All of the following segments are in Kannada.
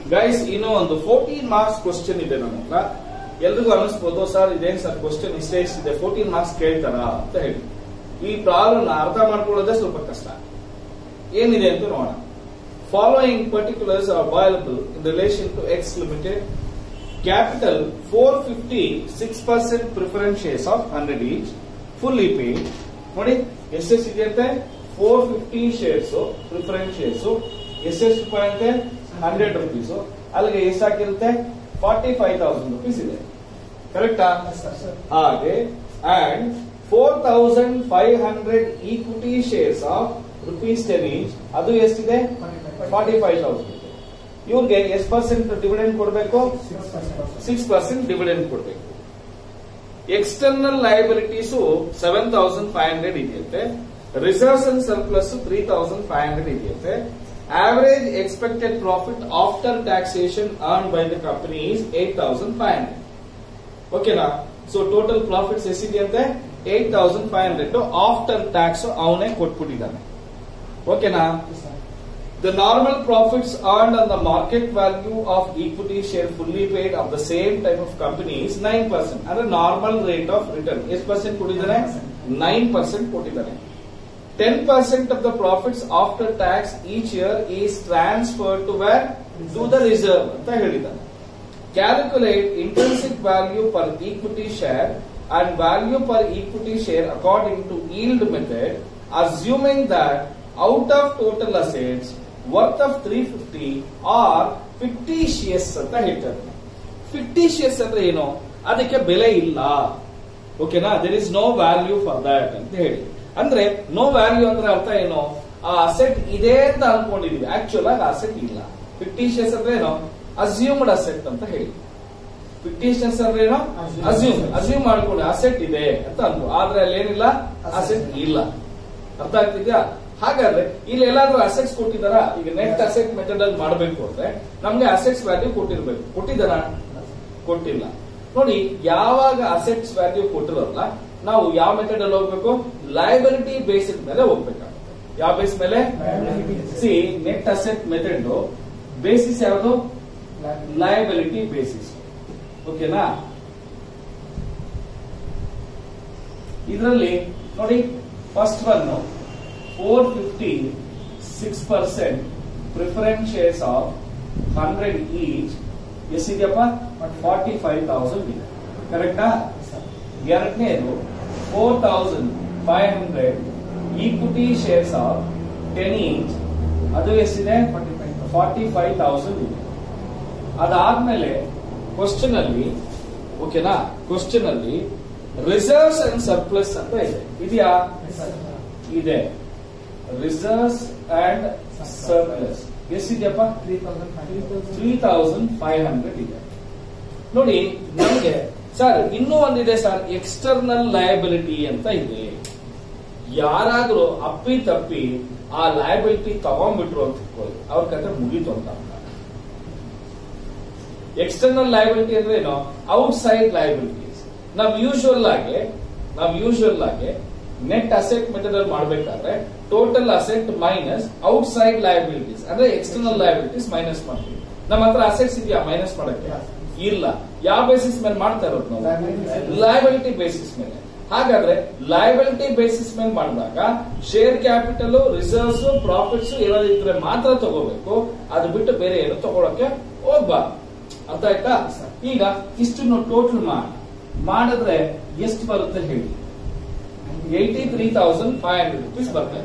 ಗೈಸ್ ಇನ್ನು ಒಂದು ಫೋರ್ಟೀನ್ ಮಾರ್ಕ್ಸ್ ಕ್ವಶನ್ ಇದೆ ನನ್ನ ಹತ್ರ ಎಲ್ರಿಗೂ ಅನಿಸ್ಬೋದು ಸರ್ ಇದೇನ್ ಸರ್ ಕ್ವಶನ್ ಇಷ್ಟೇ ಇಷ್ಟಿದೆ ಫೋರ್ಟೀನ್ ಮಾರ್ಕ್ಸ್ ಕೇಳ್ತಾರ ಅಂತ ಹೇಳಿ ಈ ಪ್ರಾಬ್ಲಮ್ ಅರ್ಥ ಮಾಡ್ಕೊಳ್ಳೋದೇ ಸ್ವಲ್ಪ ಕಷ್ಟ ಏನಿದೆ ಅಂತ ನೋಡೋಣ following particulars are available in relation to X limited capital four fifty six percent preference shares of hundred each fully paid ನೋಡಿ ಎಷ್ಟೆಷ್ಟಿದೆ ಅಂತೆ four fifty shares preference shares ಎಷ್ಟೆಷ್ಟು ರೂಪಾಯಿ ಅಂತೆ ಹಂಡ್ರೆಡ್ ರುಪೀಸ್ ಅಲ್ಲಿಗೆ ಎಷ್ಟಾಗಿರುತ್ತೆ ಫಾರ್ಟಿ ಫೈವ್ ತೌಸಂಡ್ ರುಪೀಸ್ ಇದೆ ಕರೆಕ್ಟಾ ಹಾಗೆ and four thousand five hundred equity shares of rupees ten each ಅದು ಎಷ್ಟಿದೆ ಫಾರ್ಟಿ ಫೈವ್ ತೌಸಂಡ್ ಇವ್ರಿಗೆ ಎಷ್ಟು ಪರ್ಸೆಂಟ್ ಡಿವಿಡೆಂಡ್ ಕೊಡಬೇಕು ಸಿಕ್ಸ್ ಪರ್ಸೆಂಟ್ ಡಿವಿಡೆಂಡ್ ಕೊಡಬೇಕು external liabilities seven thousand five hundred ಇದೆಯಂತೆ reserves and surplus three thousand five hundred ಇದೆಯಂತೆ average expected profit after taxation earn by the company is eight thousand five hundred ಓಕೆನಾ ಸೊ ಟೋಟಲ್ ಪ್ರಾಫಿಟ್ಸ್ ಎಷ್ಟಿದೆಯಂತೆ eight thousand five hundred after tax ಅವನೇ ಕೊಟ್ಬಿಟ್ಟಿದ್ದಾನೆ ಓಕೆನಾ The normal profits earned on the market value of equity share fully paid of the same type of company is 9%. ಅಂದ್ರೆ ನಾರ್ಮಲ್ ರೇಟ್ ಆಫ್ ರಿಟರ್ನ್ ಎಷ್ಟು ಪರ್ಸೆಂಟ್ ಕೊಟ್ಟಿದ್ದಾನೆ ನೈನ್ ಪರ್ಸೆಂಟ್ ಕೊಟ್ಟಿದ್ದಾನೆ ten percent of the profits after tax each year is transfer to where to the reserve ಅಂತ ಹೇಳಿದ್ದಾನೆ calculate intrinsic value per equity share and value per equity share according to yield method assuming that out of total assets worth of three fifty are fictitious ಅಂತ ಹೇಳ್ತಾರೆ ಫಿಕ್ಟಿಶಿಯಸ್ ಅಂದ್ರೆ ಏನು ಅದಕ್ಕೆ ಬೆಲೆ ಇಲ್ಲ ಓಕೆನಾ there is no value for that ಅಂತ ಹೇಳಿ ಅಂದ್ರೆ ನೋ ವ್ಯಾಲ್ಯೂ ಅಂದ್ರೆ ಅರ್ಥ ಏನು ಆ ಅಸೆಟ್ ಇದೆ ಅಂತ ಅನ್ಕೊಂಡಿದೀವಿ ಆಕ್ಚುಲ್ ಆಗಿ ಅಸೆಟ್ ಇಲ್ಲ ಫಿಕ್ಟಿಶಿಯಸ್ ಅಂದ್ರೆ ಏನು ಅಸ್ಯೂಮ್ಡ್ ಅಸೆಟ್ ಅಂತ ಹೇಳಿ ಫಿಕ್ಟಿಷಿಯಸ್ ಅಂದ್ರೆ ಏನು ಅಸ್ಯೂಮ್ ಅಸ್ಯೂಮ್ ಮಾಡ್ಕೊಂಡು ಅಸೆಟ್ ಇದೆ ಅಂತ ಅಂದ್ರು ಆದ್ರೆ ಅಲ್ಲಿ ಏನಿಲ್ಲ ಅಸೆಟ್ ಇಲ್ಲ ಅರ್ಥ ಆಗ್ತಿದ್ಯಾ ಹಾಗಾದ್ರೆ ಇಲ್ಲಿ ಎಲ್ಲಾದ್ರೂ ಅಸೆಟ್ಸ್ ಕೊಟ್ಟಿದಾರ ಈಗ ನೆಟ್ ಅಸೆಟ್ ಮೆಥಡ್ ಅಲ್ಲಿ ಮಾಡಬೇಕು ಅಂದ್ರೆ ನಮ್ಗೆ ಅಸೆಟ್ಸ್ ವ್ಯಾಲ್ಯೂ ಕೊಟ್ಟಿರ್ಬೇಕು ಕೊಟ್ಟಿದ್ದಾರ ಕೊಟ್ಟಿಲ್ಲ ನೋಡಿ ಯಾವಾಗ ಅಸೆಟ್ಸ್ ವ್ಯಾಲ್ಯೂ ಕೊಟ್ಟಿರಲ್ಲ ನಾವು ಯಾವ ಮೆಥಡ್ ಅಲ್ಲಿ ಹೋಗ್ಬೇಕು ಲಯಬಿಲಿಟಿ ಬೇಸಿಸ್ ಮೇಲೆ ಹೋಗ್ಬೇಕಾಗುತ್ತೆ ಯಾವ ಬೇಸ್ ಮೇಲೆ see net asset method basis ಯಾವುದು ಲಯಬಿಲಿಟಿ ಬೇಸಿಸ್ ಓಕೆನಾ ಇದರಲ್ಲಿ ನೋಡಿ first one four fifty six percent preference shares of hundred each ಎಷ್ಟಿದೆಯಪ್ಪ ಫಾರ್ಟಿ ಫೈವ್ ತೌಸಂಡ್ ಇದೆ ಕರೆಕ್ಟಾ ಎರಡನೇದು four thousand five hundred equity shares of ten each ಅದು ಎಷ್ಟಿದೆ ಫಾರ್ಟಿ ಫೈವ್ ತೌಸಂಡ್ ಇದೆ ಅದಾದ್ಮೇಲೆ ಕ್ವಶನ್ ಅಲ್ಲಿ ಓಕೆನಾ ಕ್ವಶನ್ ಅಲ್ಲಿ ರಿಸರ್ವ್ಸ್ ಅಂಡ್ ಸರ್ಪ್ಲಸ್ ಅಂತ ಇದೆ ಇದೆಯಾ ಇದೆ ರಿಸರ್ವ್ಸ್ ಅಂಡ್ ಸರ್ಪ್ಲಸ್ ಎಷ್ಟಿದೆಯಪ್ಪ ತ್ರೀ ತೌಸಂಡ್ ಫೈವ್ ಹಂಡ್ರೆಡ್ ಇದೆ ನೋಡಿ ನಮಗೆ ಸರ್ ಇನ್ನೂ ಒಂದಿದೆ ಸರ್ ಎಕ್ಸ್ಟರ್ನಲ್ ಲಯಬಿಲಿಟಿ ಅಂತ ಇದೆ ಯಾರಾದ್ರೂ ಅಪ್ಪಿ ತಪ್ಪಿ ಆ ಲಯಬಿಲಿಟಿ ತಗೊಂಡ್ಬಿಟ್ರು ಅಂತ ಇಟ್ಕೊಳ್ಳಿ ಅವ್ರ ಕತೆ ಮುಗೀತು ಅಂತ ಎಕ್ಸ್ಟರ್ನಲ್ ಲಯಬಿಲಿಟಿ ಅಂದ್ರೆ ಏನು ಔಟ್ ಸೈಡ್ ಲಯಬಿಲಿಟೀಸ್ ನಾವ್ ಯೂಶುವಲ್ ಆಗಿ ನಾವ್ ಯೂಶುವಲ್ ಆಗಿ ನೆಟ್ ಅಸೆಟ್ ಮೆಥಡ್ ಅಲ್ಲಿ ಮಾಡ್ಬೇಕಾದ್ರೆ total asset minus outside liabilities ಅಂದ್ರೆ ಎಕ್ಸ್ಟರ್ನಲ್ ಲಯಬಿಲಿಟೀಸ್ ಮೈನಸ್ ಮಾಡ್ತೀವಿ ನಮ್ಮ ಹತ್ರ ಅಸೆಟ್ಸ್ ಇದೆಯಾ ಮೈನಸ್ ಮಾಡಕ್ಕೆ ಇಲ್ಲ ಯಾವ ಬೇಸಿಸ್ ಮೇಲೆ ಮಾಡ್ತಾ ಇರೋದು ನಾವು ಲಯಬಿಲಿಟಿ ಬೇಸಿಸ್ ಮೇಲೆ ಹಾಗಾದ್ರೆ ಲಯಬಿಲಿಟಿ ಬೇಸಿಸ್ ಮೇಲೆ ಮಾಡಿದಾಗ ಶೇರ್ ಕ್ಯಾಪಿಟಲ್ ರಿಸರ್ವ್ಸ್ ಪ್ರಾಫಿಟ್ಸ್ ಇರೋದಿದ್ರೆ ಮಾತ್ರ ತಗೋಬೇಕು ಅದು ಬಿಟ್ಟು ಬೇರೆ ಏನು ತಗೊಳಕ್ಕೆ ಹೋಗ್ಬಾರ್ದು ಅರ್ಥ ಆಯ್ತಾ ಈಗ ಇಷ್ಟನ್ನು ಟೋಟಲ್ ಮಾಡಿ ಮಾಡಿದ್ರೆ ಎಷ್ಟು ಬರುತ್ತೆ ಹೇಳಿ eighty three thousand five hundred rupees ಬರ್ತದೆ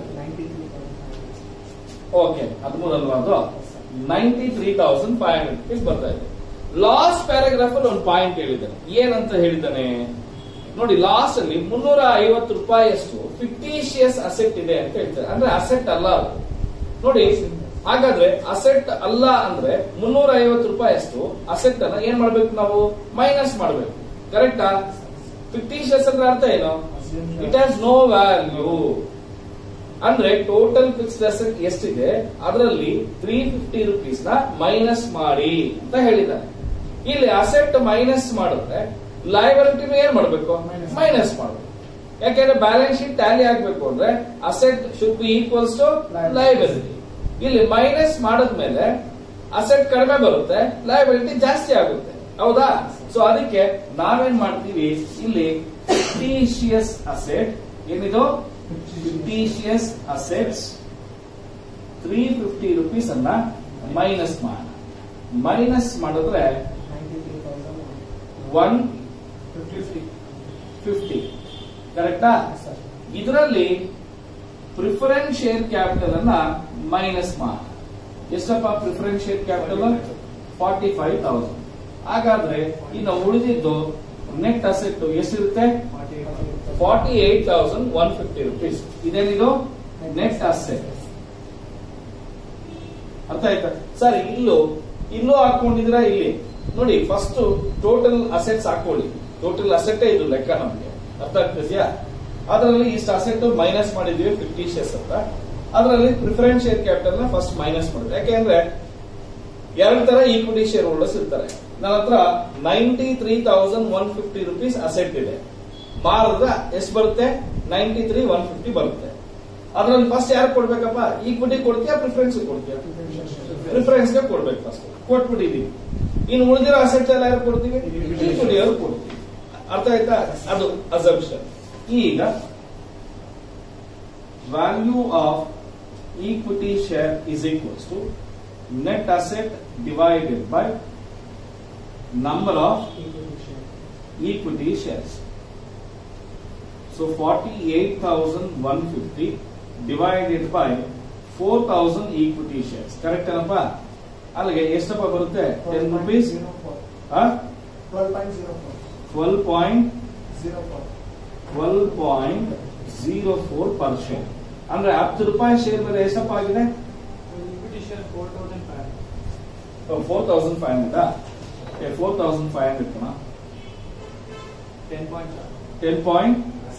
ಓಕೆ ಹದಿಮೂರಲ್ವಾ ಅದು ninety three thousand five hundred rupees ಬರ್ತಾ ಇದೆ ಲಾಸ್ಟ್ ಪ್ಯಾರಾಗ್ರಾಫ್ ಅಲ್ಲಿ ಒಂದು ಪಾಯಿಂಟ್ ಹೇಳಿದ್ದಾನೆ ಏನಂತ ಹೇಳಿದ್ದಾನೆ ನೋಡಿ ಲಾಸ್ಟ್ ಅಲ್ಲಿ ಮುನ್ನೂರ ಐವತ್ತು ರೂಪಾಯಿಯಷ್ಟು ಫಿಕ್ಟಿಷಿಯಸ್ ಅಸೆಟ್ ಇದೆ ಅಂತ ಹೇಳ್ತಾರೆ ಅಂದ್ರೆ ಅಸೆಟ್ ಅಲ್ಲ ಅದು ನೋಡಿ ಹಾಗಾದ್ರೆ ಅಸೆಟ್ ಅಲ್ಲ ಅಂದ್ರೆ ಮುನ್ನೂರ ಐವತ್ತು ರೂಪಾಯಿಯಷ್ಟು ಅಸೆಟ್ ಅನ್ನ ಏನ್ ಮಾಡ್ಬೇಕು ನಾವು ಮೈನಸ್ ಮಾಡ್ಬೇಕು ಕರೆಕ್ಟಾ ಫಿಕ್ಟಿಷಿಯಸ್ ಅಂದ್ರೆ ಅರ್ಥ ಏನು ಇಟ್ ಹ್ಯಾಸ್ ನೋ ವ್ಯಾಲ್ಯೂ ಅಂದ್ರೆ ಟೋಟಲ್ ಫಿಕ್ಸ್ಡ್ ಅಸೆಟ್ ಎಷ್ಟಿದೆ ಅದರಲ್ಲಿ ತ್ರೀ ಫಿಫ್ಟಿ ರುಪೀಸ್ ನ ಮೈನಸ್ ಮಾಡಿ ಅಂತ ಹೇಳಿದ್ದಾನೆ ಇಲ್ಲಿ ಅಸೆಟ್ ಮೈನಸ್ ಮಾಡಿದ್ರೆ ಲಯಬಿಲಿಟಿನ ಏನ್ ಮಾಡ್ಬೇಕು ಮೈನಸ್ ಮಾಡಬೇಕು ಯಾಕೆಂದ್ರೆ ಬ್ಯಾಲೆನ್ಸ್ ಶೀಟ್ ಟ್ಯಾಲಿ ಆಗ್ಬೇಕು ಅಂದ್ರೆ asset should be equals to liability ಇಲ್ಲಿ ಮೈನಸ್ ಮಾಡಿದ್ಮೇಲೆ ಅಸೆಟ್ ಕಡಿಮೆ ಬರುತ್ತೆ ಲಯಬಿಲಿಟಿ ಜಾಸ್ತಿ ಆಗುತ್ತೆ ಹೌದಾ ಸೊ ಅದಕ್ಕೆ ನಾವೇನ್ ಮಾಡ್ತೀವಿ ಇಲ್ಲಿ ಫಿಕ್ಟಿಷಿಯಸ್ ಅಸೆಟ್ ಏನಿದು fictitious assets three fifty rupees ಅನ್ನ ಮೈನಸ್ ಮಾಡ ಮೈನಸ್ ಮಾಡಿದ್ರೆ ಒನ್ ಫಿಫ್ಟಿ ಕರೆಕ್ಟಾ ಇದರಲ್ಲಿ ಪ್ರಿಫರೆನ್ಸ್ ಶೇರ್ ಕ್ಯಾಪಿಟಲ್ ಅನ್ನ ಮೈನಸ್ ಮಾಡ ಎಷ್ಟಪ್ಪ preference share capital forty five thousand ಹಾಗಾದ್ರೆ ಇನ್ನು ಉಳಿದಿದ್ದು ನೆಟ್ ಅಸೆಟ್ ಎಷ್ಟಿರುತ್ತೆ forty eight thousand one fifty rupees ಇದೇನಿದು ನೆಟ್ ಅಸೆಟ್ ಅರ್ಥ ಆಯ್ತಾ ಸರ್ ಇಲ್ಲೂ ಇಲ್ಲೂ ಹಾಕೊಂಡಿದ್ರ ಇಲ್ಲಿ ನೋಡಿ ಫಸ್ಟ್ ಟೋಟಲ್ ಅಸೆಟ್ಸ್ ಹಾಕೊಳ್ಳಿ ಟೋಟಲ್ ಅಸೆಟ್ ಇದು ಲೆಕ್ಕ ನಮಗೆ ಅರ್ಥ ಆಗ್ತಿದ್ಯಾ ಅದರಲ್ಲಿ ಇಷ್ಟು ಅಸೆಟ್ ಮೈನಸ್ ಮಾಡಿದ್ವಿ ಫಿಫ್ಟಿ ಶೇರ್ಸ್ ಅಂತ ಅದರಲ್ಲಿ ಪ್ರಿಫರೆನ್ಸ್ ಶೇರ್ ಕ್ಯಾಪಿಟಲ್ ನ ಫಸ್ಟ್ ಮೈನಸ್ ಮಾಡಿದ್ವಿ ಯಾಕೆಂದ್ರೆ ಎರಡು ತರ ಈಕ್ವಿಟಿ ಶೇರ್ ಹೋಲ್ಡರ್ಸ್ ಇರ್ತಾರೆ ನನ್ನ ಹತ್ರ ninety three thousand one fifty rupees asset ಇದೆ ಮಾರದ ಎಷ್ಟು ಬರುತ್ತೆ ನೈಂಟಿ ತ್ರೀ ಒನ್ ಫಿಫ್ಟಿ ಬರುತ್ತೆ ಅದ್ರಲ್ಲಿ ಫಸ್ಟ್ ಯಾರು ಕೊಡ್ಬೇಕಪ್ಪ ಈಕ್ವಿಟಿ ಕೊಡ್ತೀಯಾ ಪ್ರಿಫರೆನ್ಸ್ ಕೊಡ್ತೀಯಾ ಪ್ರಿಫರೆನ್ಸ್ ಗೆ ಕೊಡ್ಬೇಕು ಫಸ್ಟ್ ಕೊಟ್ಬಿಟ್ಟಿದೀವಿ ಇನ್ನು ಉಳಿದಿರೋ ಅಸೆಟ್ಸ್ ಎಲ್ಲ ಯಾರು ಕೊಡ್ತೀವಿ ಈಕ್ವಿಟಿ ಅವ್ರು ಕೊಡ್ತೀವಿ ಅರ್ಥ ಆಯ್ತಾ ಅದು ಅಸಂಪ್ಷನ್ ಈಗ value of equity share is equals to net asset divided by number of equity shares. So 48,150 divided by 4,000 equity shares. Correct ಏನಪ್ಪ ಅಲ್ಲಿಗೆ ಎಷ್ಟಪ್ಪ ಬರುತ್ತೆ ten rupees twelve point twelve point zero four per share ಅಂದ್ರೆ ಹತ್ತು ರೂಪಾಯಿ ಶೇರ್ ಮೇಲೆ ಎಷ್ಟಪ್ಪ ಆಗಿದೆ four thousand five hundred four thousand five hundred ಕಣ ಟೆನ್ ಪಾಯಿಂಟ್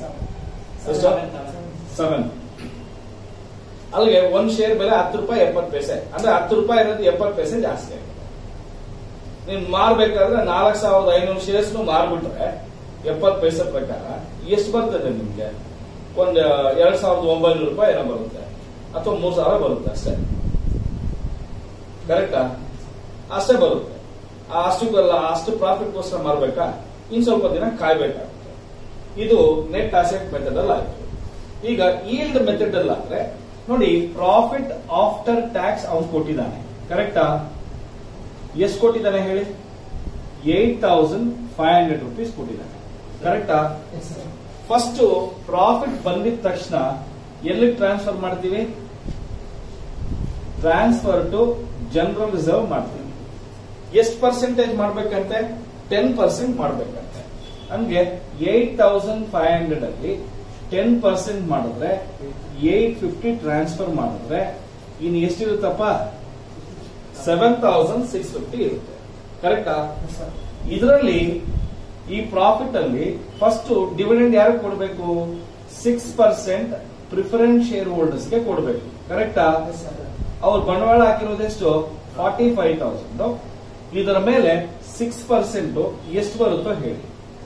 ಸೆವೆನ್ ಅಲ್ಲಿಗೆ ಒಂದ್ ಶೇರ್ ಬೆಲೆ ಹತ್ತು ರೂಪಾಯಿ ಎಪ್ಪತ್ತು ಪೈಸೆ ಅಂದ್ರೆ ಹತ್ತು ರೂಪಾಯಿ ಇರೋದು ಎಪ್ಪತ್ತು ಪೈಸೆ ಜಾಸ್ತಿ ಆಗಿದೆ ನೀನ್ ಮಾರ್ಬೇಕಾದ್ರೆ ನಾಲ್ಕು ಸಾವಿರದ ಐನೂರು ಶೇರ್ಸ್ ಮಾರ್ಬಿಟ್ರೆ ಎಪ್ಪತ್ತು ಪೈಸೆ ಪ್ರಕಾರ ಎಷ್ಟು ಬರ್ತದೆ ನಿಮ್ಗೆ ಒಂದ್ ಎರಡ್ ಸಾವಿರದ ಒಂಬೈನೂರು ರೂಪಾಯಿ ಏನೋ ಬರುತ್ತೆ ಅಥವಾ ಮೂರ್ ಸಾವಿರ ಬರುತ್ತೆ ಅಷ್ಟೇ ಕರೆಕ್ಟಾ ಅಷ್ಟೇ ಬರುತ್ತೆ ಆ ಅಷ್ಟಕ್ಕೆಲ್ಲ ಅಷ್ಟು ಪ್ರಾಫಿಟ್ಗೋಸ್ಕರ ಮಾರ್ಬೇಕಾ ಇನ್ ಸ್ವಲ್ಪ ದಿನ ಕಾಯ್ಬೇಕಾಗುತ್ತೆ ಇದು ನೆಟ್ ಅಸೆಟ್ ಮೆಥಡ್ ಅಲ್ಲಿ ಆಯ್ತು ಈಗ ಈಲ್ಡ್ ಮೆಥಡ್ ಅಲ್ಲಿ ಆದ್ರೆ ನೋಡಿ ಪ್ರಾಫಿಟ್ ಆಫ್ಟರ್ ಟ್ಯಾಕ್ಸ್ ಅವ್ನು ಕೊಟ್ಟಿದ್ದಾನೆ ಕರೆಕ್ಟಾ ಎಷ್ಟು ಕೊಟ್ಟಿದ್ದಾನೆ ಹೇಳಿ eight thousand five hundred rupees ಕೊಟ್ಟಿದ್ದಾನೆ ಕರೆಕ್ಟಾ ಫಸ್ಟ್ ಪ್ರಾಫಿಟ್ ಬಂದಿದ ತಕ್ಷಣ ಎಲ್ಲಿ ಟ್ರಾನ್ಸ್ಫರ್ ಮಾಡ್ತೀವಿ ಟ್ರಾನ್ಸ್ಫರ್ ಟು ಜನರಲ್ ರಿಸರ್ವ್ ಮಾಡ್ತೀವಿ ಎಷ್ಟು ಪರ್ಸೆಂಟೇಜ್ ಮಾಡ್ಬೇಕಂತೆ ಟೆನ್ ಪರ್ಸೆಂಟ್ ಮಾಡ್ಬೇಕಂತೆ ಹಂಗೆ ಏಟ್ ತೌಸಂಡ್ ಫೈವ್ ಹಂಡ್ರೆಡ್ ಅಲ್ಲಿ ಟೆನ್ ಪರ್ಸೆಂಟ್ ಮಾಡಿದ್ರೆ ಏಟ್ ಫಿಫ್ಟಿ ಟ್ರಾನ್ಸ್ಫರ್ ಮಾಡಿದ್ರೆ ಇನ್ ಎಷ್ಟಿರುತ್ತಪ್ಪ ಸೆವೆನ್ ತೌಸಂಡ್ ಸಿಕ್ಸ್ ಫಿಫ್ಟಿ ಇರುತ್ತೆ ಕರೆಕ್ಟಾ ಇದರಲ್ಲಿ ಈ ಪ್ರಾಫಿಟ್ ಅಲ್ಲಿ ಫಸ್ಟ್ ಡಿವಿಡೆಂಡ್ ಯಾರು ಕೊಡಬೇಕು six percent preference share holders ಗೆ ಕೊಡಬೇಕು ಕರೆಕ್ಟಾ ಅವ್ರು ಬಂಡವಾಳ ಹಾಕಿರೋದೆಷ್ಟು ಫಾರ್ಟಿ ಫೈವ್ ತೌಸಂಡ್ ಇದರ ಮೇಲೆ ಸಿಕ್ಸ್ ಪರ್ಸೆಂಟ್ ಎಷ್ಟು ಬರುತ್ತೋ ಹೇಳಿ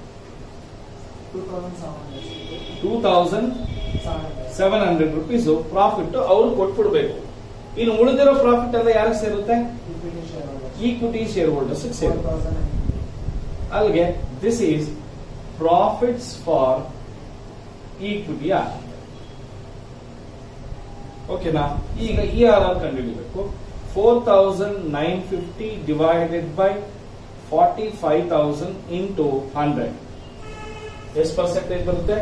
two thousand seven hundred rupees profit ಅವ್ರು ಕೊಟ್ಬಿಡ್ಬೇಕು ಇನ್ನು ಉಳಿದಿರೋ ಪ್ರಾಫಿಟ್ ಎಲ್ಲ ಯಾರಿಗೆ ಸೇರುತ್ತೆ ಈಕ್ವಿಟಿ ಶೇರ್ ಹೋಲ್ಡರ್ಸ್ ಸೇರುತ್ತೆ ಅಲ್ಲಿಗೆ this is profits for equity ಆಗುತ್ತೆ ಓಕೆನಾ ಈಗ ಇ ಆರ್ ಆರ್ ಕಂಡುಹಿಡಿಬೇಕು four thousand nine fifty divided by forty five thousand into hundred ಎಷ್ಟು ಪರ್ಸೆಂಟೇಜ್ ಬರುತ್ತೆ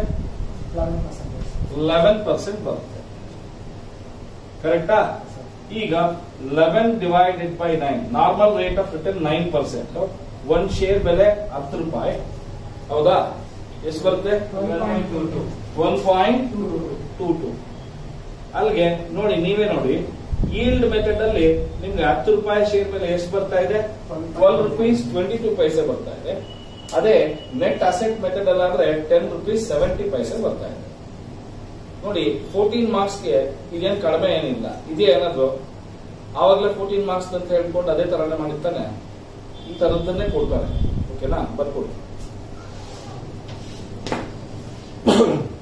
ಲೆವೆನ್ ಪರ್ಸೆಂಟ್ ಬರುತ್ತೆ ಕರೆಕ್ಟಾ ಈಗ eleven divided by nine normal rate of return nine percent ಒಂದ್ ಶೇರ್ ಬೆಲೆ ಹತ್ತು ರೂಪಾಯಿ ಹೌದಾ ಎಷ್ಟು ಬರುತ್ತೆ ಒನ್ ಪಾಯಿಂಟ್ ಟೂ ಟೂ ಅಲ್ಲಿಗೆ ನೋಡಿ ನೀವೇ ನೋಡಿ ಈಲ್ಡ್ ಮೆಥಡ್ ಅಲ್ಲಿ ನಿಮ್ಗೆ ಹತ್ತು ರೂಪಾಯಿ ಶೇರ್ ಮೇಲೆ ಎಷ್ಟು ಬರ್ತಾ ಇದೆ twelve rupees twenty two paise ಬರ್ತಾ ಇದೆ ಅದೇ ನೆಟ್ ಅಸೆಟ್ ಮೆಥಡ್ ಅಲ್ಲಾದ್ರೆ ಟೆನ್ ರುಪೀಸ್ ಸೆವೆಂಟಿ ಪೈಸೆ ಬರ್ತಾ ಇದೆ ನೋಡಿ ಫೋರ್ಟೀನ್ ಮಾರ್ಕ್ಸ್ಗೆ ಇದೇನ್ ಕಡಿಮೆ ಏನಿಲ್ಲ ಇದೇ ಏನಾದ್ರು ಆವಾಗಲೇ ಫೋರ್ಟೀನ್ ಮಾರ್ಕ್ಸ್ ಅಂತ ಹೇಳ್ಕೊಂಡು ಅದೇ ತರನೇ ಮಾಡಿರ್ತಾನೆ ಈ ತರದ್ದನ್ನೇ ಕೊಡ್ತಾರೆ ಓಕೆನಾ ಬರ್ಕೊಡಿ